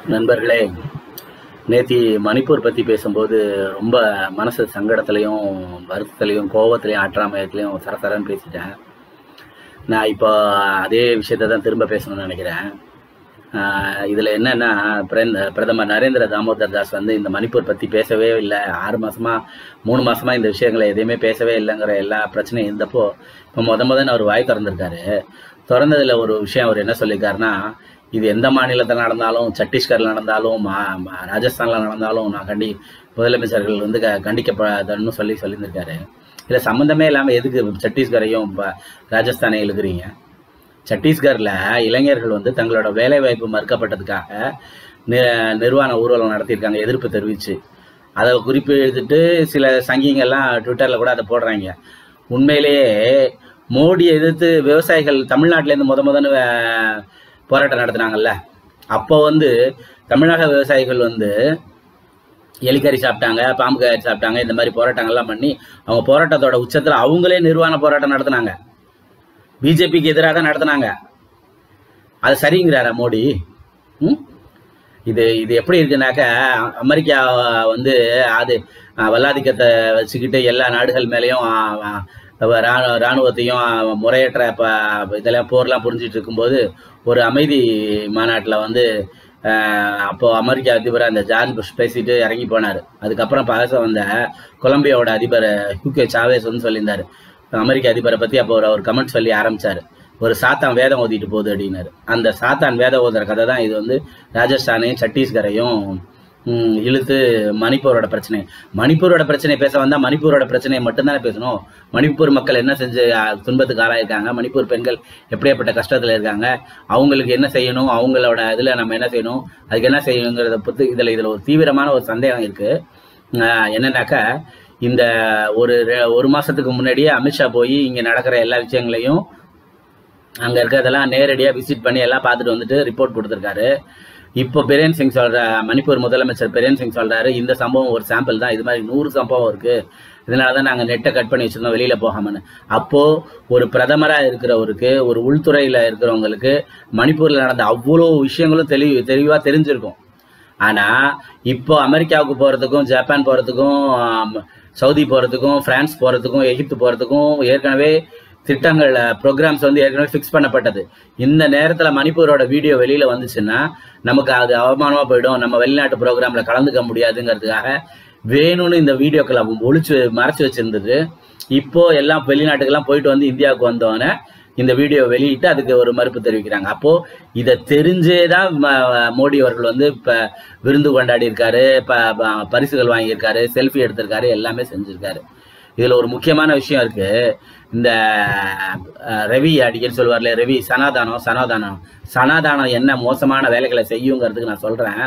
நண்பர்களே நேத்தி மணிப்பூர் பற்றி பேசும்போது ரொம்ப மனசு சங்கடத்துலையும் வருத்தத்துலையும் கோபத்துலையும் ஆற்றாமயத்துலையும் சரசரன்னு பேசிட்டேன் நான் இப்போ அதே விஷயத்தை தான் திரும்ப பேசணும்னு நினைக்கிறேன் இதில் என்னென்னா பிரந்த பிரதமர் நரேந்திர தாமோதர் தாஸ் வந்து இந்த மணிப்பூர் பற்றி பேசவே இல்லை ஆறு மாதமாக மூணு மாதமாக இந்த விஷயங்களை எதையுமே பேசவே இல்லைங்கிற எல்லா பிரச்சனையும் இருந்தப்போ இப்போ முத முதன்னு அவர் வாய் திறந்திருக்காரு திறந்ததில் ஒரு விஷயம் அவர் என்ன சொல்லியிருக்காருன்னா இது எந்த மாநிலத்தில் நடந்தாலும் சத்தீஸ்கரில் நடந்தாலும் மா மா- ராஜஸ்தானில் நடந்தாலும் நான் கண்டி முதலமைச்சர்கள் வந்து க கண்டிக்கப்படணும்னு சொல்லி சொல்லியிருந்திருக்காரு இதில் சம்மந்தமே இல்லாமல் எதுக்கு சத்தீஸ்கரையும் இப்போ ராஜஸ்தானையும் இழுக்கிறீங்க சத்தீஸ்கரில் இளைஞர்கள் வந்து தங்களோட வேலைவாய்ப்பு மறுக்கப்பட்டதுக்காக நி நிர்வாண ஊர்வலம் நடத்தியிருக்காங்க எதிர்ப்பு தெரிவித்து அதை குறிப்பு எழுதிட்டு சில சங்கிங்கெல்லாம் ட்விட்டரில் கூட அதை போடுறாங்க உண்மையிலேயே மோடியை எதிர்த்து விவசாயிகள் தமிழ்நாட்டிலேருந்து முத முதன்னு வே- போராட்டம் நடத்துனாங்கல்ல அப்போ வந்து தமிழக விவசாயிகள் வந்து எலிக்கறி சாப்பிட்டாங்க பாம்பு கறி சாப்பிட்டாங்க இந்த மாதிரி போராட்டங்கள்லாம் பண்ணி அவங்க போராட்டத்தோட உச்சத்தில் அவங்களே நிர்வாண போராட்டம் நடத்துனாங்க பிஜேபிக்கு எதிராக தான் நடத்துனாங்க அது சரிங்கிறாரா மோடி ம் இது இது எப்படி இருக்குனாக்க அமெரிக்கா வந்து அது அஹ், வல்லாதிக்கத்தை வச்சுக்கிட்டு எல்லா நாடுகள் மேலேயும் அஹ், அஹ், ராணு- ராணுவத்தையும் அஹ், முறையற்ற ப இதெல்லாம் போர்லாம் புரிஞ்சிட்டு இருக்கும்போது ஒரு அமைதி மாநாட்டில் வந்து அஹ், அப்போ அமெரிக்க அதிபர் அந்த ஜார்ஜ் புஷ் பேசிட்டு இறங்கி போனார் அதுக்கப்புறம் பேச வந்த கொலம்பியாவோட அதிபர் ஹூகே சாவேஸ் வந்து சொல்லியிருந்தார் அமெரிக்க அதிபரை பற்றி அப்போ ஒரு ஒரு கமெண்ட் சொல்லி ஆரம்பிச்சார் ஒரு சாத்தான் வேதம் ஓதிட்டு போகுது அப்படின்னாரு அந்த சாத்தான் வேதம் ஓதுற கதை தான் இது வந்து ராஜஸ்தானையும் சத்தீஸ்கரையும் ம், இழுத்து மணிப்பூரோட பிரச்சனை மணிப்பூரோட பிரச்சனை பேச வந்தால் மணிப்பூரோட பிரச்சனையை மட்டும்தானே பேசணும் மணிப்பூர் மக்கள் என்ன செஞ்சு அ, துன்பத்துக்கு ஆளாயிருக்காங்க மணிப்பூர் பெண்கள் எப்படியாப்பட்ட கஷ்டத்தில் இருக்காங்க அவங்களுக்கு என்ன செய்யணும் அவங்களோட இதில் நம்ம என்ன செய்யணும் அதுக்கு என்ன செய்யணுங்கிறத பொறுத்து இதில் இதில் ஒரு தீவிரமான ஒரு சந்தேகம் இருக்குது என்னன்னாக்கா இந்த ஒரு ரெ- ஒரு மாசத்துக்கு முன்னாடியே அமித்ஷா போய் இங்க நடக்கிற எல்லா விஷயங்களையும் அங்க இருக்கிறதெல்லாம் நேரடியா விசிட் பண்ணி எல்லாம் பார்த்துட்டு வந்துட்டு ரிப்போர்ட் கொடுத்துருக்காரு இப்போ பிரேன் சிங் சொல்ற மணிப்பூர் முதலமைச்சர் பிரேன் சிங் சொல்றாரு இந்த சம்பவம் ஒரு சாம்பிள் தான் இது மாதிரி நூறு சம்பவம் இருக்கு இதனால தான் நாங்கள் நெட்டை கட் பண்ணி வச்சிருந்தோம் வெளியில போகாமன்னு அப்போ ஒரு பிரதமரா இருக்கிறவருக்கு ஒரு உள்துறையில இருக்கிறவங்களுக்கு மணிப்பூர்ல நடந்த அவ்வளோ விஷயங்களும் தெளிவு தெளிவா தெரிஞ்சிருக்கும் ஆனா இப்போ அமெரிக்காவுக்கு போறதுக்கும் ஜப்பான் போறதுக்கும் ஆம், சவுதி போறதுக்கும் பிரான்ஸ் போறதுக்கும் எகிப்து போறதுக்கும் ஏற்கனவே திட்டங்கள் ப்ரோக்ராம்ஸ் வந்து ஏற்கனவே ஃபிக்ஸ் பண்ணப்பட்டது இந்த நேரத்துல மணிப்பூரோட வீடியோ வெளியில வந்துச்சுன்னா நமக்கு அது அவமானமா போயிடும் நம்ம வெளிநாட்டு ப்ரோக்ராம்ல கலந்துக்க முடியாதுங்கிறதுக்காக வேணும்னு இந்த வீடியோக்களை ஒளிச்சு மறைச்சு வச்சிருந்தது இப்போ எல்லாம் வெளிநாட்டுக்கெல்லாம் போயிட்டு வந்து இந்தியாவுக்கு வந்தோடனே இந்த வீடியோ வெளியிட்டு அதுக்கு ஒரு மறுப்பு தெரிவிக்கிறாங்க அப்போ இதை தெரிஞ்சே தான் ம- மோடி அவர்கள் வந்து இப்ப விருந்து கொண்டாடி இருக்காரு ப- ப- பரிசுகள் வாங்கியிருக்காரு செல்ஃபி எடுத்திருக்காரு எல்லாமே செஞ்சிருக்காரு இதுல ஒரு முக்கியமான விஷயம் இருக்கு இந்த அஹ், ரவி அடிக்கடி சொல்லுவார்ல ரவி சனாதானம் சனாதானம் சனாதானம் என்ன மோசமான வேலைகளை செய்யுங்கிறதுக்கு நான் சொல்றேன்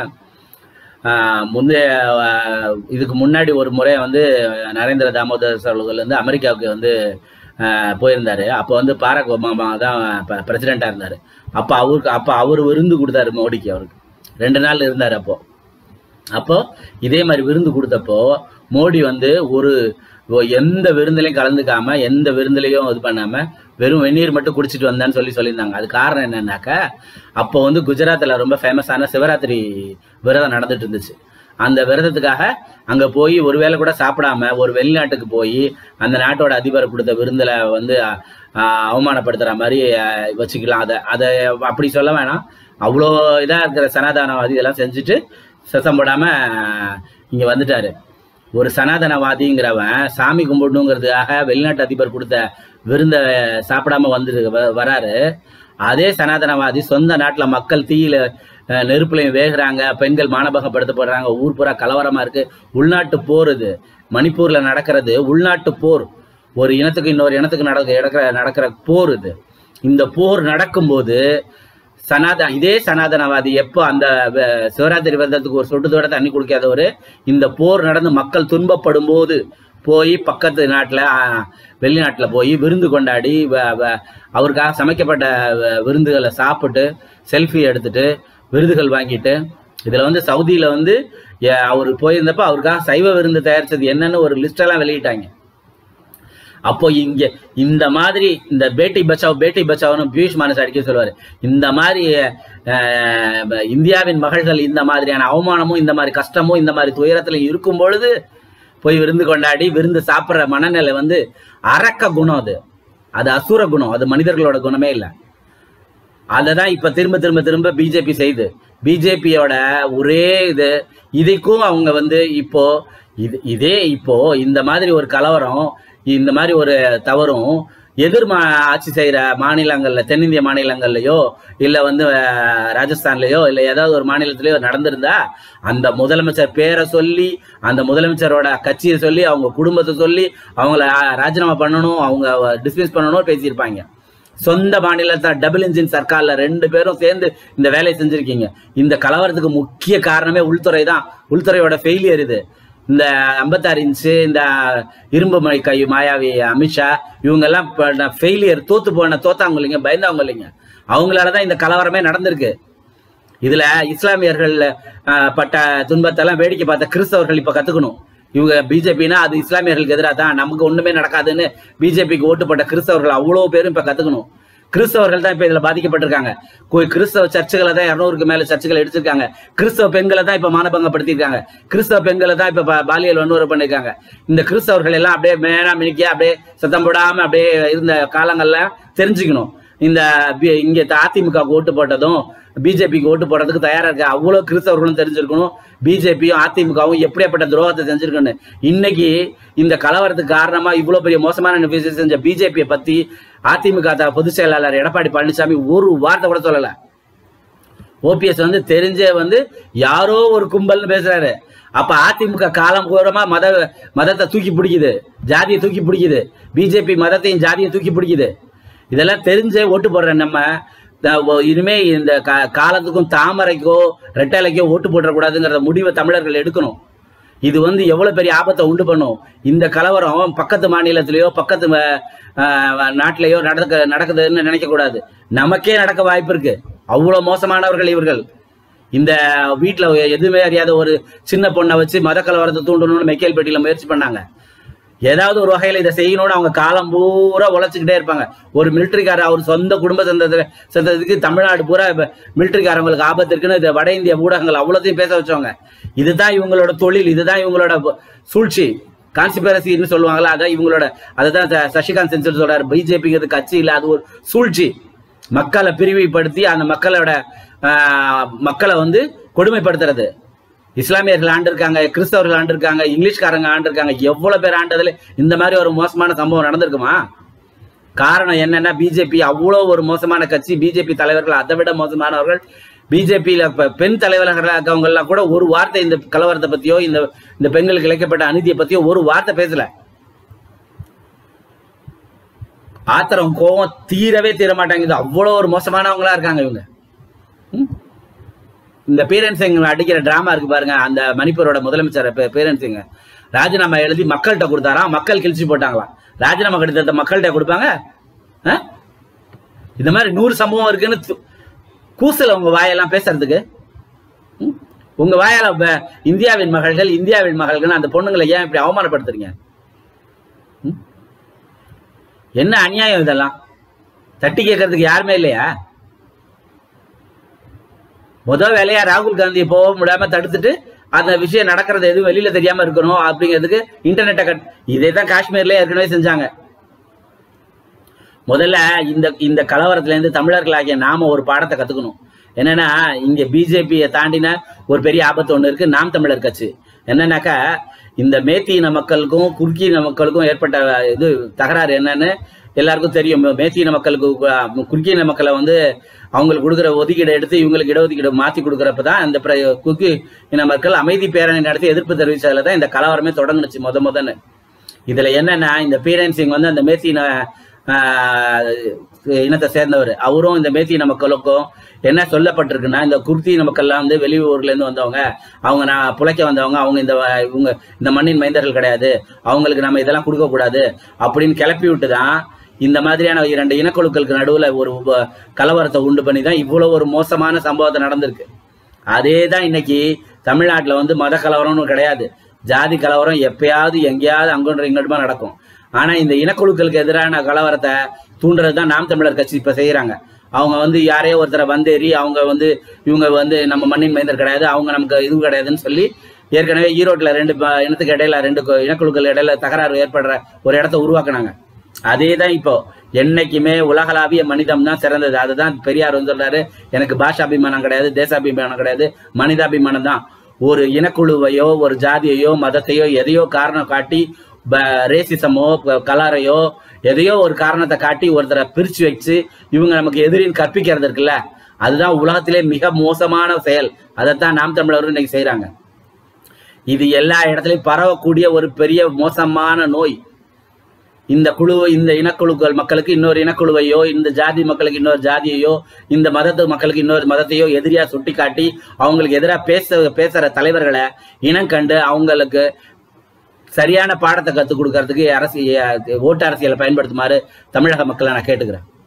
ஆஹ் முந்தைய ஆஹ் இதுக்கு முன்னாடி ஒரு முறை வந்து நரேந்திர தாமோதர் அவர்கள் வந்து அமெரிக்காவுக்கு வந்து ஆஹ் போயிருந்தாரு அப்போ வந்து பாரக் ஒபாமா தான் பிரசிடெண்டா இருந்தாரு அப்போ அவருக்கு அப்போ அவர் விருந்து கொடுத்தாரு மோடிக்கு அவருக்கு ரெண்டு நாள் இருந்தார் அப்போ அப்போ இதே மாதிரி விருந்து கொடுத்தப்போ மோடி வந்து ஒரு ஒ- எந்த விருந்துலையும் கலந்துக்காம எந்த விருந்துலையும் இது பண்ணாம வெறும் வெந்நீர் மட்டும் குடிச்சிட்டு வந்தான்னு சொல்லி சொல்லியிருந்தாங்க அது காரணம் என்னன்னாக்கா அப்போ வந்து குஜராத்ல ரொம்ப ஃபேமஸான சிவராத்திரி விரதம் நடந்துட்டு இருந்துச்சு அந்த விரதத்துக்காக அங்க போய் ஒருவேளை கூட சாப்பிடாம ஒரு வெளிநாட்டுக்கு போய் அந்த நாட்டோட அதிபர் கொடுத்த விருந்துல வந்து ஆஹ், அவமானப்படுத்துற மாதிரி ஆஹ், வச்சுக்கலாம் அதை அதை அப்படி சொல்ல வேணாம் அவ்வளோ இதா இருக்கிற சனாதானவாதி இதெல்லாம் செஞ்சுட்டு சத்தம் போடாம இங்க வந்துட்டாரு ஒரு சனாதனவாதிங்கிறவன் சாமி கும்பிடணுங்கிறதுக்காக வெளிநாட்டு அதிபர் கொடுத்த விருந்த சாப்பிடாம வந்து வ- வராரு அதே சனாதனவாதி சொந்த நாட்டுல மக்கள் தீயில அஹ், நெருப்புலையும் வேகுறாங்க பெண்கள் மானபகப்படுத்தப்படுறாங்க ஊர் பூரா கலவரமா இருக்கு உள்நாட்டு போர் இது மணிப்பூர்ல நடக்கிறது உள்நாட்டு போர் ஒரு இனத்துக்கு இன்னொரு இனத்துக்கு நடக்க நடக்கிற நடக்கிற போர் இது இந்த போர் நடக்கும்போது சனாத இதே சனாதனவாதி எப்போ அந்த வ- சிவராத்திரி விரதத்துக்கு ஒரு சொட்டு தோட தண்ணி குடிக்காதவர் இந்த போர் நடந்து மக்கள் துன்பப்படும் போது போய் பக்கத்து நாட்டில் வெளிநாட்டில் போய் விருந்து கொண்டாடி வ- வ- அவருக்காக சமைக்கப்பட்ட வ- விருந்துகளை சாப்பிட்டு செல்ஃபி எடுத்துட்டு விருதுகள் வாங்கிட்டு இதில் வந்து சவுதியில் வந்து எ- அவர் போயிருந்தப்ப அவருக்காக சைவ விருந்து தயாரிச்சது என்னன்னு ஒரு லிஸ்டெல்லாம் வெளியிட்டாங்க அப்போ இங்க இந்த மாதிரி இந்த பேட்டி பச்சாவ் பேட்டி பச்சாவ்னு பியூஷ் மானஸ் அடிக்க சொல்லுவாரு இந்த மாதிரி அஹ், இந்தியாவின் மகள்கள் இந்த மாதிரியான அவமானமும் இந்த மாதிரி கஷ்டமும் இந்த மாதிரி துயரத்துல இருக்கும் பொழுது போய் விருந்து கொண்டாடி விருந்து சாப்பிட்ற மனநிலை வந்து அரக்க குணம் அது அது அசுர குணம் அது மனிதர்களோட குணமே இல்லை அதை தான் இப்ப திரும்ப திரும்ப திரும்ப பிஜேபி செய்யுது பிஜேபியோட ஒரே இது இதுக்கும் அவங்க வந்து இப்போ இது இதே இப்போ இந்த மாதிரி ஒரு கலவரம் இந்த மாதிரி ஒரு தவறும் எதிர் மா ஆட்சி செய்யற மாநிலங்கள்ல தென்னிந்திய மாநிலங்கள்லயோ இல்ல வந்து அஹ், ராஜஸ்தான்லயோ இல்ல ஏதாவது ஒரு மாநிலத்திலயோ நடந்திருந்தா அந்த முதலமைச்சர் பேரை சொல்லி அந்த முதலமைச்சரோட கட்சியை சொல்லி அவங்க குடும்பத்தை சொல்லி அவங்கள அஹ், ராஜினாமா பண்ணணும் அவங்க டிஸ்மிஸ் பண்ணணும் பேசியிருப்பாங்க சொந்த மாநிலத்தை டபுள் இன்ஜின் சர்க்கார்ல ரெண்டு பேரும் சேர்ந்து இந்த வேலையை செஞ்சிருக்கீங்க இந்த கலவரத்துக்கு முக்கிய காரணமே உள்துறை தான் உள்துறையோட ஃபெயிலியர் இது இந்த ஐம்பத்தாறு இன்ச்சு இந்த இரும்பு மலை கை மாயாவி அமித்ஷா இவங்கெல்லாம் ஃபெயிலியர் தோத்து போன தோத்தாங்க இல்லைங்க பயந்தவங்க இல்லைங்க அவங்களால தான் இந்த கலவரமே நடந்திருக்கு இதுல இஸ்லாமியர்கள் அஹ், பட்ட துன்பத்தெல்லாம் வேடிக்கை பார்த்த கிறிஸ்தவர்கள் இப்ப கத்துக்கணும் இவங்க பிஜேபினா அது இஸ்லாமியர்களுக்கு எதிராக தான் நமக்கு ஒண்ணுமே நடக்காதுன்னு பிஜேபிக்கு ஓட்டு போட்ட கிறிஸ்தவர்கள் அவ்வளவு பேரும் இப்ப கத்துக்கணும் கிறிஸ்தவர்கள் தான் இப்ப இதுல பாதிக்கப்பட்டிருக்காங்க கு- கிறிஸ்தவ சர்ச்சுகளை தான் இருநூறுக்கு மேல சர்ச்சுகளை எடுத்திருக்காங்க கிறிஸ்தவ பெண்களை தான் இப்ப மானபங்கப்படுத்திருக்காங்க கிறிஸ்தவ பெண்களை தான் இப்ப பா- பாலியல் வன்முறை பண்ணிருக்காங்க இந்த கிறிஸ்தவர்கள் எல்லாம் அப்படியே மேனா மினிக்க அப்படியே சத்தம் போடாம அப்படியே இருந்த காலங்கள்ல தெரிஞ்சுக்கணும் இந்த பி- இங்க அதிமுக ஓட்டு போட்டதும் பிஜேபிக்கு ஓட்டு போடுறதுக்கு தயாரா இருக்க அவ்வளவு கிறிஸ்தவர்களும் தெரிஞ்சிருக்கணும் பிஜேபியும் அதிமுகவும் எப்படியாப்பட்ட துரோகத்தை செஞ்சிருக்கணும் இன்னைக்கு இந்த கலவரத்துக்கு காரணமா இவ்வளவு பெரிய மோசமான விஷயம் செஞ்ச பிஜேபியை பத்தி அதிமுக த- பொதுச் செயலாளர் எடப்பாடி பழனிசாமி ஒரு வார்த்தை கூட சொல்லல ஓபிஎஸ் வந்து தெரிஞ்சே வந்து யாரோ ஒரு கும்பல்னு பேசுறாரு அப்ப அதிமுக காலம் பூரமா மத மதத்தை தூக்கி பிடிக்குது ஜாதியை தூக்கி பிடிக்குது பிஜேபி மதத்தையும் ஜாதியை தூக்கி பிடிக்குது இதெல்லாம் தெரிஞ்சே ஓட்டு போடுற நம்ம த- ஒ- இனிமே இந்த கா- காலத்துக்கும் தாமரைக்கோ ரெட்டலைக்கோ ஓட்டு போடக்கூடாதுங்கிற முடிவை தமிழர்கள் எடுக்கணும் இது வந்து எவ்வளவு பெரிய ஆபத்தை உண்டு பண்ணும் இந்த கலவரம் பக்கத்து மாநிலத்திலேயோ பக்கத்து ம- ஆஹ் நாட்டிலேயோ நடக்க நடக்குதுன்னு நினைக்க கூடாது நமக்கே நடக்க வாய்ப்பு இருக்கு அவ்வளவு மோசமானவர்கள் இவர்கள் இந்த வீட்டுல எதுவுமே அறியாத ஒரு சின்ன பொண்ணை வச்சு மத கலவரத்தை தூண்டணும்னு மெக்கேல்பேட்டியில முயற்சி பண்ணாங்க ஏதாவது ஒரு வகையில இதை செய்யணும்னு அவங்க காலம் பூரா உழைச்சிக்கிட்டே இருப்பாங்க ஒரு மிலிட்டரிக்காரர் அவர் சொந்த குடும்ப சொந்தத்துல சொந்தத்துக்கு தமிழ்நாடு பூரா மிலிட்டரிக்காரங்களுக்கு ஆபத்து இருக்குன்னு இந்த வட இந்திய ஊடகங்கள் அவ்வளோத்தையும் பேச வச்சவங்க இதுதான் இவங்களோட தொழில் இதுதான் இவங்களோட ப- சூழ்ச்சி கான்ஸ்பிரசின்னு சொல்லுவாங்களா அதான் இவங்களோட அதுதான் ச- சசிகாந்த் சென்சர் சொல்றாரு பிஜேபிங்கிறது கட்சி இல்ல அது ஒரு சூழ்ச்சி மக்களை பிரிவுபடுத்தி அந்த மக்களோட ஆஹ், மக்களை வந்து கொடுமைப்படுத்துறது இஸ்லாமியர்கள் ஆண்டிருக்காங்க கிறிஸ்தவர்கள் ஆண்டிருக்காங்க இங்கிலீஷ்காரங்க ஆண்டிருக்காங்க எவ்வளவு பேர் ஆண்டதுல இந்த மாதிரி ஒரு மோசமான சம்பவம் நடந்திருக்குமா காரணம் என்னன்னா பிஜேபி அவ்வளோ ஒரு மோசமான கட்சி பிஜேபி தலைவர்கள் அதை விட மோசமானவர்கள் பிஜேபியில பெண் தலைவர்களாக இருக்கவங்க எல்லாம் கூட ஒரு வார்த்தை இந்த கலவரத்தை பத்தியோ இந்த இந்த பெண்களுக்கு இழைக்கப்பட்ட அநீதியை பத்தியோ ஒரு வார்த்தை பேசல ஆத்திரம் கோவம் தீரவே தீர மாட்டாங்குது அவ்வளோ ஒரு மோசமானவங்களா இருக்காங்க இவங்க ம்? இந்த பீரன் சிங் அடிக்கிற டிராமா இருக்கு பாருங்க அந்த மணிப்பூரோட முதலமைச்சர் பே- பீரன் சிங் ராஜினாமா எழுதி மக்கள்கிட்ட கொடுத்தாராம் மக்கள் கிழிச்சு போட்டாங்களாம் ராஜினாமா கடிதத்தை மக்கள்கிட்ட கொடுப்பாங்க ஆ? இந்த மாதிரி நூறு சம்பவம் இருக்குன்னு து- கூசல உங்க வாயெல்லாம் பேசுறதுக்கு ம்? உங்க வாயால ப- இந்தியாவின் மகள்கள் இந்தியாவின் மகள்கள் அந்த பொண்ணுங்களை ஏன் இப்படி அவமானப்படுத்துறீங்க ம்? என்ன அநியாயம் இதெல்லாம் தட்டி கேட்கறதுக்கு யாருமே இல்லையா முதல் வேலையா ராகுல் காந்தி போக முடியாம தடுத்துட்டு அந்த விஷயம் நடக்கிறது எதுவும் வெளியில தெரியாம இருக்கணும் அப்படிங்கிறதுக்கு இன்டர்நெட்டை கட் இதே தான் காஷ்மீர்ல ஏற்கனவே செஞ்சாங்க முதல்ல இந்த இந்த கலவரத்துல இருந்து தமிழர்களாகிய நாம ஒரு பாடத்தை கத்துக்கணும் என்னன்னா இங்க பிஜேபியை தாண்டின ஒரு பெரிய ஆபத்து ஒண்ணு இருக்கு நாம் தமிழர் கட்சி என்னன்னாக்கா இந்த மேத்தியின மக்களுக்கும் குறுக்கியின மக்களுக்கும் ஏற்பட்ட இது தகராறு என்னன்னு எல்லாருக்கும் தெரியும் மேத்தியின மக்களுக்கு அஹ், குறுக்கியின மக்களை வந்து அவங்களுக்கு கொடுக்குற ஒதுக்கீடு எடுத்து இவங்களுக்கு இடஒதுக்கீடு மாத்தி கொடுக்குறப்ப தான் இந்த பிர- குறுக்கு இன மக்கள் அமைதி பேரணி நடத்தி எதிர்ப்பு தெரிவிச்சதுல தான் இந்த கலவரமே தொடங்குனுச்சு முத முதன்னு இதுல என்னன்னா இந்த பீரன் சிங் வந்து அந்த மேத்தின ஆஹ், இனத்தை சேர்ந்தவர் அவரும் இந்த மேத்தின மக்களுக்கும் என்ன சொல்லப்பட்டிருக்குன்னா இந்த குர்த்தி மக்கள்லாம் வந்து வெளியூர்ல இருந்து வந்தவங்க அவங்க நான் புழைக்க வந்தவங்க அவங்க இந்த வ- இவங்க இந்த மண்ணின் மைந்தர்கள் கிடையாது அவங்களுக்கு நம்ம இதெல்லாம் கொடுக்க கூடாது அப்படின்னு கிளப்பி விட்டு தான் இந்த மாதிரியான இரண்டு இனக்குழுக்களுக்கு நடுவுல ஒரு உப- கலவரத்தை உண்டு பண்ணி தான் இவ்வளவு ஒரு மோசமான சம்பவத்தை நடந்திருக்கு அதே தான் இன்னைக்கு தமிழ்நாட்டுல வந்து மத கலவரம்னு கிடையாது ஜாதி கலவரம் எப்பயாவது எங்கேயாவது அங்கொன்று இங்கோட்டுமா நடக்கும் ஆனா இந்த இனக்குழுக்களுக்கு எதிரான கலவரத்தை தூண்டுறது தான் நாம் தமிழர் கட்சி இப்ப செய்யறாங்க அவங்க வந்து யாரையோ ஒருத்தரை வந்தேறி அவங்க வந்து இவங்க வந்து நம்ம மண்ணின் மைந்தர் கிடையாது அவங்க நமக்கு இது கிடையாதுன்னு சொல்லி ஏற்கனவே ஈரோட்டில் ரெண்டு ப- இனத்துக்கு இடையில ரெண்டு கு- இனக்குழுக்கள் இடையில தகராறு ஏற்படுற ஒரு இடத்த உருவாக்குனாங்க அதே தான் இப்போ என்னைக்குமே உலகளாவிய மனிதம் தான் சிறந்தது அதுதான் பெரியார் வந்து சொல்றாரு எனக்கு பாஷாபிமானம் கிடையாது தேசாபிமானம் கிடையாது மனிதாபிமானம் தான் ஒரு இனக்குழுவையோ ஒரு ஜாதியையோ மதத்தையோ எதையோ காரணம் காட்டி ரேசிசமோ கலரையோ எதையோ ஒரு காரணத்தை காட்டி ஒருத்தரை பிரிச்சு வச்சு இவங்க நமக்கு எதிரின்னு கற்பிக்கிறது இருக்குல்ல அதுதான் உலகத்திலே மிக மோசமான செயல் அதைத்தான் நாம் தமிழரும் இன்னைக்கு செய்றாங்க இது எல்லா இடத்துலயும் பரவக்கூடிய ஒரு பெரிய மோசமான நோய் இந்த குழு இந்த இனக்குழுக்கள் மக்களுக்கு இன்னொரு இனக்குழுவையோ இந்த ஜாதி மக்களுக்கு இன்னொரு ஜாதியையோ இந்த மதத்து மக்களுக்கு இன்னொரு மதத்தையோ எதிரியா சுட்டி காட்டி அவங்களுக்கு எதிராக பேச பேசுற தலைவர்களை இனம் கண்டு அவங்களுக்கு சரியான பாடத்தை கற்றுக் கொடுக்கறதுக்கு அரசியல் ஓட்டு அரசியலை பயன்படுத்துமாறு தமிழக மக்களை நான் கேட்டுக்கிறேன்